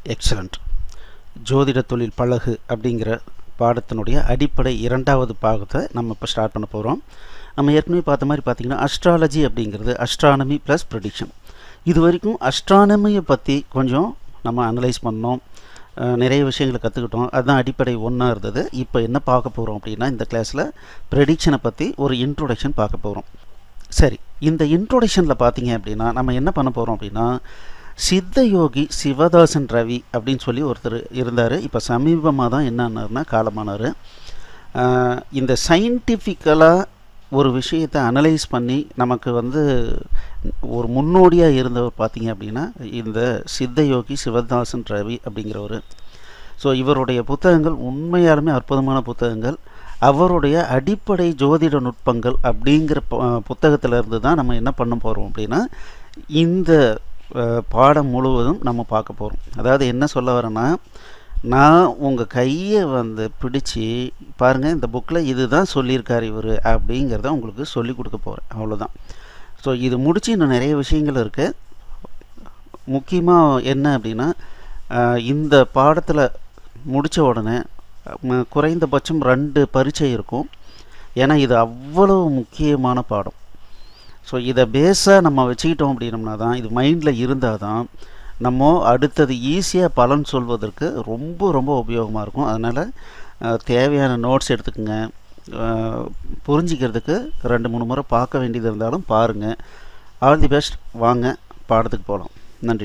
excellent ஜோதிட தொழில் பழகு அப்படிங்கிற பாடத்தினுடைய அடிப்படை இரண்டாவது பாகத்தை நம்ம இப்போ ஸ்டார்ட் பண்ண போகிறோம் நம்ம ஏற்கனவே பார்த்த மாதிரி பார்த்திங்கன்னா அஸ்ட்ராலஜி அப்படிங்கிறது அஸ்ட்ரானமி ப்ளஸ் ப்ரெடிக்ஷன் இது வரைக்கும் அஸ்ட்ரானமியை பற்றி கொஞ்சம் நம்ம அனலைஸ் பண்ணோம் அஹ், நிறைய விஷயங்களை கற்றுக்கிட்டோம் அதுதான் அடிப்படை ஒன்றா இருந்தது இப்போ என்ன பார்க்க போகிறோம் அப்படின்னா இந்த கிளாஸில் ப்ரெடிக்ஷனை பற்றி ஒரு இன்ட்ரோடக்ஷன் பார்க்க போகிறோம் சரி இந்த இன்ட்ரோடக்ஷனில் பார்த்தீங்க அப்படின்னா நம்ம என்ன பண்ண போகிறோம் அப்படின்னா சித்த யோகி சிவதாசன் ரவி அப்படின்னு சொல்லி ஒருத்தர் இருந்தார் இப்போ சமீபமாக தான் என்னன்னாருன்னா காலமானார் ஆஹ் இந்த சயின்டிஃபிக்கலாக ஒரு விஷயத்தை அனலைஸ் பண்ணி நமக்கு வந்து ஒரு முன்னோடியாக இருந்தவர் பார்த்தீங்க அப்படின்னா இந்த சித்த யோகி சிவதாசன் ரவி அப்படிங்கிறவர் ஸோ இவருடைய புத்தகங்கள் உண்மையாலுமே அற்புதமான புத்தகங்கள் அவருடைய அடிப்படை ஜோதிட நுட்பங்கள் அப்படிங்கிற ப- புத்தகத்துல இருந்து தான் நம்ம என்ன பண்ண போகிறோம் அப்படின்னா இந்த அஹ், பாடம் முழுவதும் நம்ம பார்க்க போகிறோம் அதாவது என்ன சொல்ல வரேன்னா நான் உங்கள் கையை வந்து பிடிச்சி பாருங்கள் இந்த புக்கில் இதுதான் சொல்லியிருக்கார் இவர் அப்படிங்கிறத உங்களுக்கு சொல்லி கொடுக்க போகிறேன் அவ்வளோதான் ஸோ இது முடிச்சு இன்னும் நிறைய விஷயங்கள் இருக்குது முக்கியமாக என்ன அப்படின்னா ஆஹ், இந்த பாடத்தில் முடித்த உடனே ம- குறைந்தபட்சம் ரெண்டு பரீட்சை இருக்கும் ஏன்னா இது அவ்வளவு முக்கியமான பாடம் ஸோ இதை பேஸாக நம்ம வச்சுக்கிட்டோம் அப்படின்னம்னா தான் இது மைண்டில் இருந்தால் தான் நம்ம அடுத்தது ஈஸியாக பலன் சொல்வதற்கு ரொம்ப ரொம்ப உபயோகமாக இருக்கும் அதனால் தேவையான நோட்ஸ் எடுத்துக்கோங்க அஹ், புரிஞ்சிக்கிறதுக்கு ரெண்டு மூணு முறை பார்க்க வேண்டியது இருந்தாலும் பாருங்கள் ஆல் தி பெஸ்ட் வாங்க பாடத்துக்கு போகலாம் நன்றி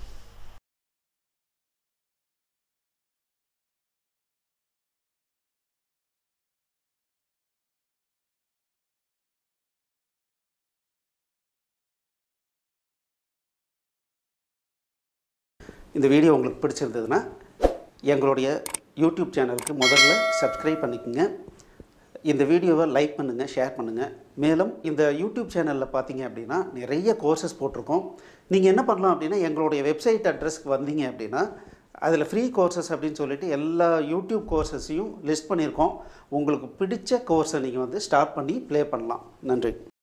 இந்த வீடியோ உங்களுக்கு பிடிச்சிருந்ததுன்னா எங்களுடைய யூடியூப் சேனலுக்கு முதல்ல சப்ஸ்கிரைப் பண்ணிக்கோங்க இந்த வீடியோவை லைக் பண்ணுங்கள் ஷேர் பண்ணுங்கள் மேலும் இந்த யூடியூப் சேனலில் பார்த்தீங்க அப்படின்னா நிறைய கோர்சஸ் போட்டிருக்கோம் நீங்கள் என்ன பண்ணலாம் அப்படின்னா எங்களுடைய வெப்சைட் அட்ரஸ்க்கு வந்தீங்க அப்படின்னா அதில் ஃப்ரீ கோர்சஸ் அப்படின்னு சொல்லிட்டு எல்லா யூடியூப் கோர்சஸையும் லிஸ்ட் பண்ணியிருக்கோம் உங்களுக்கு பிடிச்ச கோர்ஸை நீங்கள் வந்து ஸ்டார்ட் பண்ணி ப்ளே பண்ணலாம் நன்றி